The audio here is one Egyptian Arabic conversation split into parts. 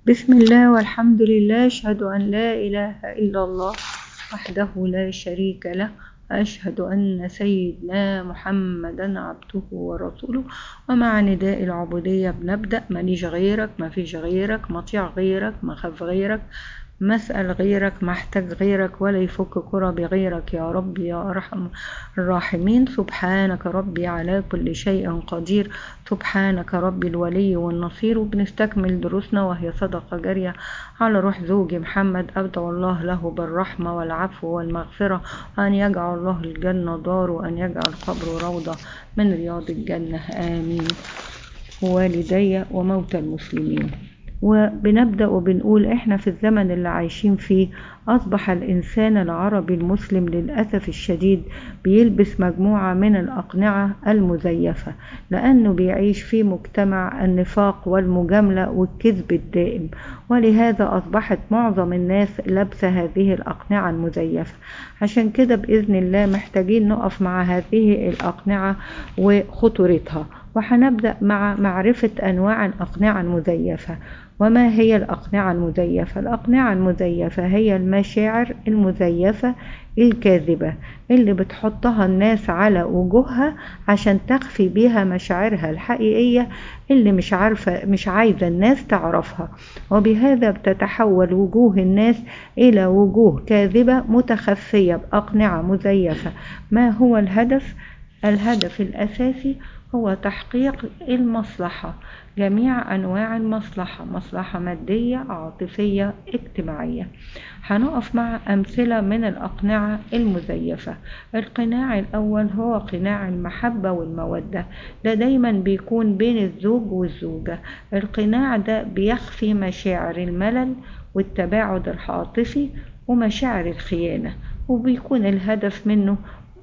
بسم الله والحمد لله أشهد أن لا إله إلا الله وحده لا شريك له أشهد أن سيدنا محمدا عبده ورسوله ومع نداء العبودية بنبدأ ماليش غيرك ما فيش غيرك مطيع غيرك ما خاف غيرك مسأل غيرك محتاج غيرك ولا يفك كرة غيرك يا رب يا أرحم الراحمين سبحانك ربي على كل شيء قدير سبحانك ربي الولي والنصير وبنستكمل دروسنا وهي صدقة جارية على روح زوجي محمد أبدع الله له بالرحمة والعفو والمغفرة وأن يجعل الله الجنة دار وأن يجعل قبره روضة من رياض الجنة آمين والدي وموتى المسلمين وبنبدأ وبنقول احنا في الزمن اللي عايشين فيه أصبح الإنسان العربي المسلم للأسف الشديد بيلبس مجموعة من الأقنعة المزيفة لأنه بيعيش في مجتمع النفاق والمجاملة والكذب الدائم ولهذا أصبحت معظم الناس لابسة هذه الأقنعة المزيفة عشان كده بإذن الله محتاجين نقف مع هذه الأقنعة وخطورتها وهنبدأ مع معرفة أنواع الأقنعة المزيفة وما هي الأقنعة المزيفة؟ الأقنعة المزيفة هي المشاعر المزيفة الكاذبة اللي بتحطها الناس على وجوهها عشان تخفي بيها مشاعرها الحقيقية اللي مش عارفة مش عايزة الناس تعرفها وبهذا بتتحول وجوه الناس إلى وجوه كاذبة متخفية بأقنعة مزيفة ما هو الهدف؟ الهدف الأساسي هو تحقيق المصلحة جميع أنواع المصلحة مصلحة مادية عاطفية اجتماعية هنقف مع أمثلة من الأقنعة المزيفة القناع الأول هو قناع المحبة والمودة ده دايما بيكون بين الزوج والزوجة القناع ده بيخفي مشاعر الملل والتباعد العاطفي ومشاعر الخيانة وبيكون الهدف منه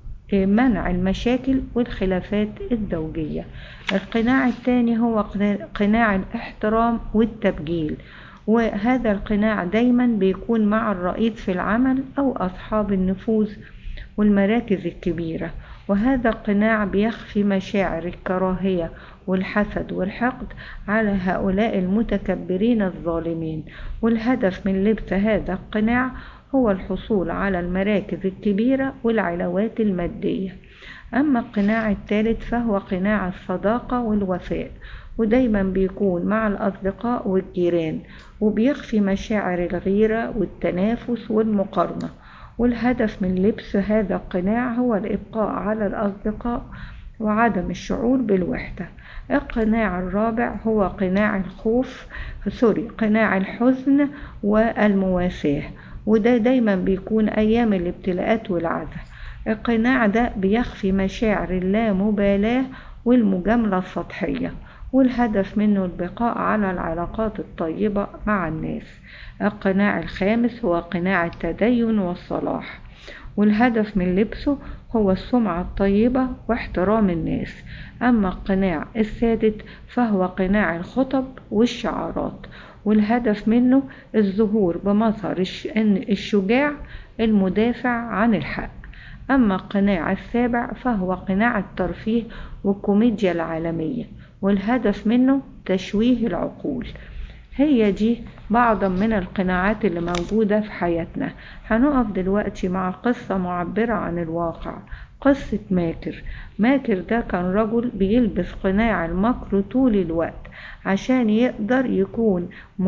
منع المشاكل والخلافات الزوجية القناع الثاني هو قناع الاحترام والتبجيل وهذا القناع دايما بيكون مع الرئيس في العمل أو أصحاب النفوذ والمراكز الكبيرة وهذا القناع بيخفي مشاعر الكراهية والحسد والحقد على هؤلاء المتكبرين الظالمين والهدف من لبس هذا القناع هو الحصول على المراكز الكبيرة والعلاوات المادية أما القناع الثالث فهو قناع الصداقة والوفاء ودايما بيكون مع الأصدقاء والجيران وبيخفي مشاعر الغيرة والتنافس والمقارنة والهدف من لبس هذا القناع هو الإبقاء على الأصدقاء وعدم الشعور بالوحدة القناع الرابع هو قناع الخوف سوري قناع الحزن والمواساة وده دايما بيكون أيام الابتلاءات والعزة القناع ده بيخفي مشاعر اللامبالاة والمجاملة السطحية والهدف منه البقاء على العلاقات الطيبة مع الناس القناع الخامس هو قناع التدين والصلاح والهدف من لبسه هو السمعة الطيبة واحترام الناس أما القناع السادس فهو قناع الخطب والشعارات والهدف منه الظهور بمظهر الشجاع المدافع عن الحق أما القناع السابع فهو قناع الترفيه والكوميديا العالمية والهدف منه تشويه العقول هي دي بعضا من القناعات اللي موجودة في حياتنا هنقف دلوقتي مع قصة معبرة عن الواقع قصة ماكر ماكر ده كان رجل بيلبس قناع المكر طول الوقت عشان يقدر يكون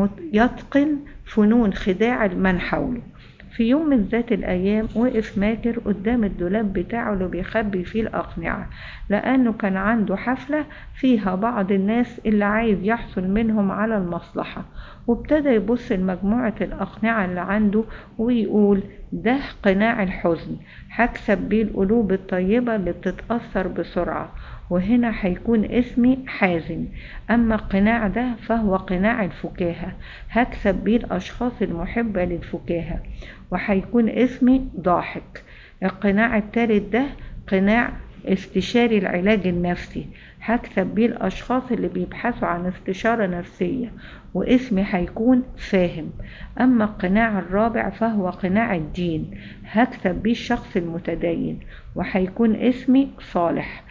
يتقن فنون خداع من حوله في يوم من ذات الأيام وقف ماكر قدام الدولاب بتاعه اللي بيخبي فيه الأقنعة لأنه كان عنده حفلة فيها بعض الناس اللي عايز يحصل منهم على المصلحة وابتدى يبص لمجموعة الأقنعة اللي عنده ويقول ده قناع الحزن هكسب بيه القلوب الطيبة اللي بتتأثر بسرعة وهنا هيكون اسمي حازم أما القناع ده فهو قناع الفكاهة هكسب بيه الأشخاص المحبة للفكاهة وهيكون اسمي ضاحك القناع التالت ده قناع استشاري العلاج النفسي هكسب بيه الأشخاص اللي بيبحثوا عن استشارة نفسية واسمي هيكون فاهم أما القناع الرابع فهو قناع الدين هكسب بيه الشخص المتدين وهيكون اسمي صالح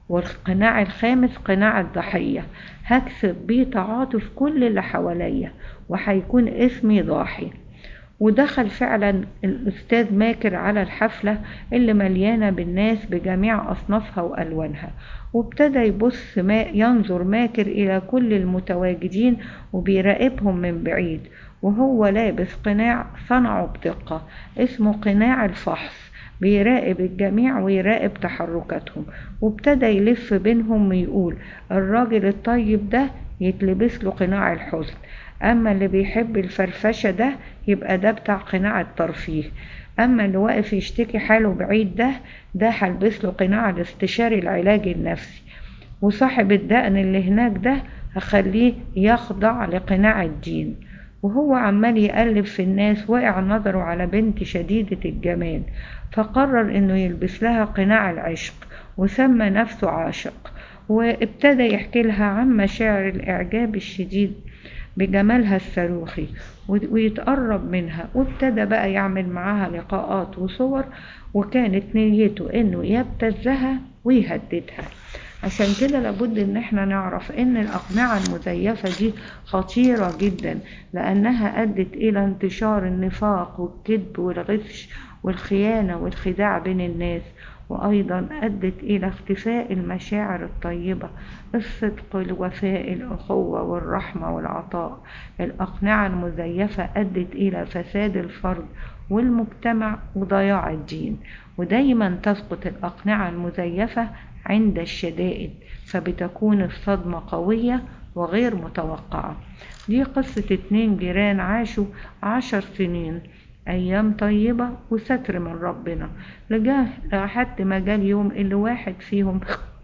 والقناع الخامس قناع الضحية هكسب بيه تعاطف كل اللي حواليا وهيكون اسمي ضاحي ودخل فعلا الأستاذ ماكر على الحفلة اللي مليانة بالناس بجميع أصنافها وألوانها وابتدى يبص ما ينظر ماكر إلى كل المتواجدين وبيراقبهم من بعيد وهو لابس قناع صنعه بدقة اسمه قناع الفحص بيراقب الجميع ويراقب تحركاتهم وابتدى يلف بينهم ويقول الراجل الطيب ده يتلبس له قناع الحزن أما اللي بيحب الفرفشة ده يبقى ده بتاع قناع الترفيه أما اللي واقف يشتكي حاله بعيد ده ده هلبس له قناع الاستشاري العلاجي النفسي وصاحب الدقن اللي هناك ده هخليه يخضع لقناع الدين وهو عمال يقلب في الناس وقع نظره على بنت شديدة الجمال فقرر انه يلبس لها قناع العشق وسمى نفسه عاشق وابتدى يحكي لها عن مشاعر الإعجاب الشديد بجمالها الصاروخي ويتقرب منها وابتدى بقى يعمل معاها لقاءات وصور وكانت نيته انه يبتزها ويهددها عشان كده لابد ان احنا نعرف ان الاقنعة المزيفة دي خطيرة جدا لانها ادت الى انتشار النفاق والكذب والغش والخيانة والخداع بين الناس وأيضا أدت إلى اختفاء المشاعر الطيبة الصدق الوفاء الأخوة والرحمة والعطاء الأقنعة المزيفة أدت إلى فساد الفرد والمجتمع وضياع الدين ودايما تسقط الأقنعة المزيفة عند الشدائد فبتكون الصدمة قوية وغير متوقعة دي قصة اتنين جيران عاشوا عشر سنين أيام طيبة وستر من ربنا لجاه لحد ما جه اليوم اللي واحد فيهم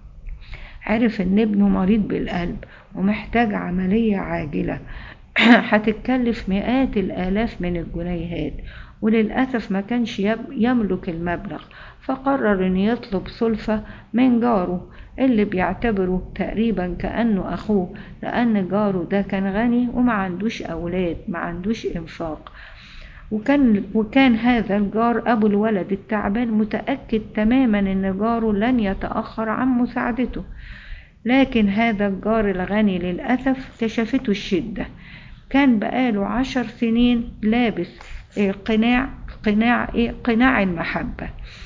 عرف إن ابنه مريض بالقلب ومحتاج عملية عاجلة هتتكلف مئات الآلاف من الجنيهات وللأسف ما كانش يملك المبلغ فقرر إن يطلب سلفة من جاره اللي بيعتبره تقريبا كأنه أخوه لأن جاره ده كان غني وما عندوش أولاد ما عندوش إنفاق وكان وكان هذا الجار أبو الولد التعبان متأكد تماما أن جاره لن يتأخر عن مساعدته لكن هذا الجار الغني للأسف كشفته الشدة كان بقاله عشر سنين لابس قناع قناع إيه قناع المحبة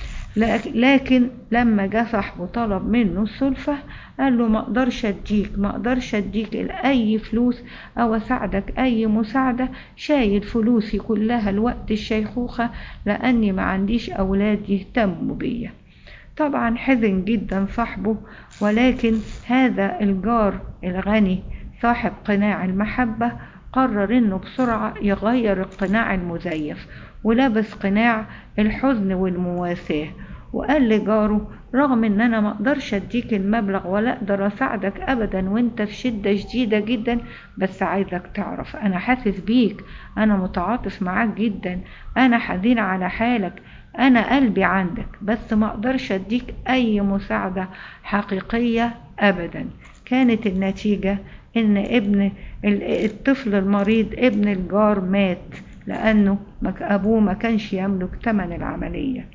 لكن لما جه صاحبه طلب منه السلفة قال له ما اقدرش اديك ما اقدرش اديك اي فلوس او اساعدك اي مساعدة شايل فلوسي كلها لوقت الشيخوخة لاني ما عنديش اولاد يهتموا بيا طبعا حزن جدا صاحبه ولكن هذا الجار الغني صاحب قناع المحبة قرر انه بسرعة يغير القناع المزيف ولبس قناع الحزن والمواساة وقال لجاره رغم ان انا ما اقدرش اديك المبلغ ولا اقدر اساعدك ابدا وانت في شدة شديدة جدا بس عايزك تعرف انا حاسس بيك انا متعاطف معاك جدا انا حزين على حالك انا قلبي عندك بس ما اقدرش اديك اي مساعدة حقيقية ابدا كانت النتيجة ان ابن الطفل المريض ابن الجار مات لانه ابوه ما كانش يملك ثمن العمليه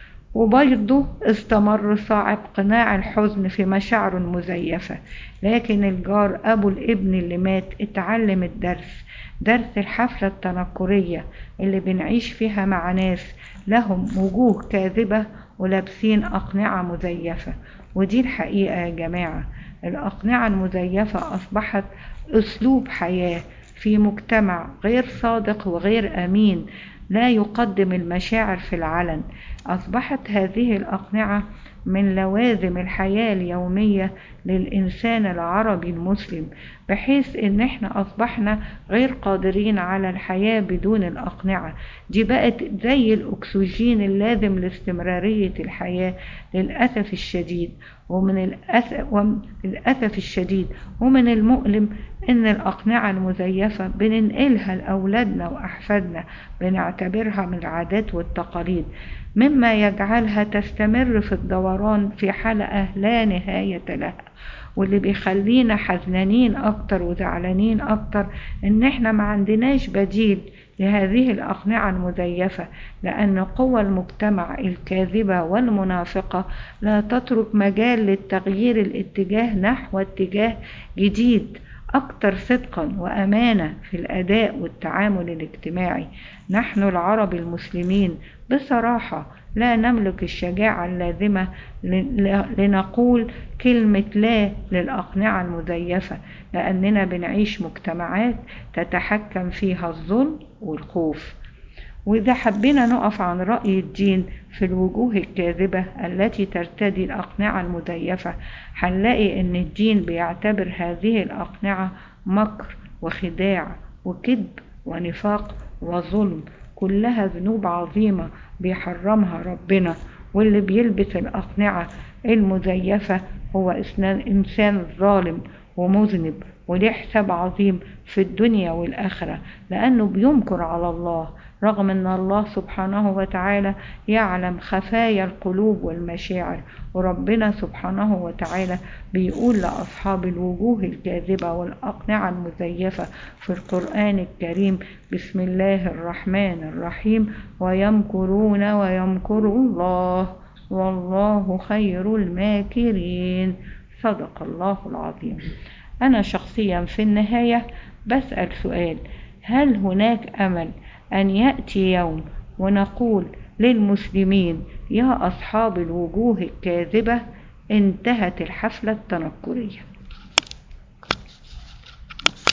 وبرضه استمر صاحب قناع الحزن في مشاعره المزيفة لكن الجار أبو الابن اللي مات اتعلم الدرس درس الحفلة التنكرية اللي بنعيش فيها مع ناس لهم وجوه كاذبة ولابسين أقنعة مزيفة ودي الحقيقة يا جماعة الأقنعة المزيفة أصبحت أسلوب حياة في مجتمع غير صادق وغير أمين لا يقدم المشاعر في العلن أصبحت هذه الأقنعة من لوازم الحياة اليومية للإنسان العربي المسلم بحيث إن إحنا أصبحنا غير قادرين على الحياة بدون الأقنعة دي بقت زي الأكسجين اللازم لاستمرارية الحياة للأسف الشديد ومن الأسف, للأسف الشديد ومن المؤلم إن الأقنعة المزيفة بننقلها لأولادنا وأحفادنا بنعتبرها من العادات والتقاليد مما يجعلها تستمر في الدوران في حلقة لا نهاية لها واللي بيخلينا حزنانين أكتر وزعلانين أكتر إن إحنا ما عندناش بديل لهذه الأقنعة المزيفة لأن قوى المجتمع الكاذبة والمنافقة لا تترك مجال للتغيير الاتجاه نحو اتجاه جديد أكثر صدقا وأمانة في الأداء والتعامل الاجتماعي نحن العرب المسلمين بصراحة لا نملك الشجاعة اللازمة لنقول كلمة لا للأقنعة المزيفة لأننا بنعيش مجتمعات تتحكم فيها الظلم والخوف وإذا حبينا نقف عن رأي الدين في الوجوه الكاذبة التي ترتدي الأقنعة المزيفة هنلاقي إن الدين بيعتبر هذه الأقنعة مكر وخداع وكذب ونفاق وظلم كلها ذنوب عظيمة بيحرمها ربنا واللي بيلبس الأقنعة المزيفة هو إنسان ظالم ومذنب وليه حساب عظيم في الدنيا والآخرة لأنه بينكر على الله رغم أن الله سبحانه وتعالى يعلم خفايا القلوب والمشاعر وربنا سبحانه وتعالى بيقول لأصحاب الوجوه الكاذبة والأقنعة المزيفة في القرآن الكريم بسم الله الرحمن الرحيم ويمكرون ويمكر الله والله خير الماكرين صدق الله العظيم أنا شخصيا في النهاية بسأل سؤال هل هناك أمل أن يأتي يوم ونقول للمسلمين يا أصحاب الوجوه الكاذبة انتهت الحفلة التنكرية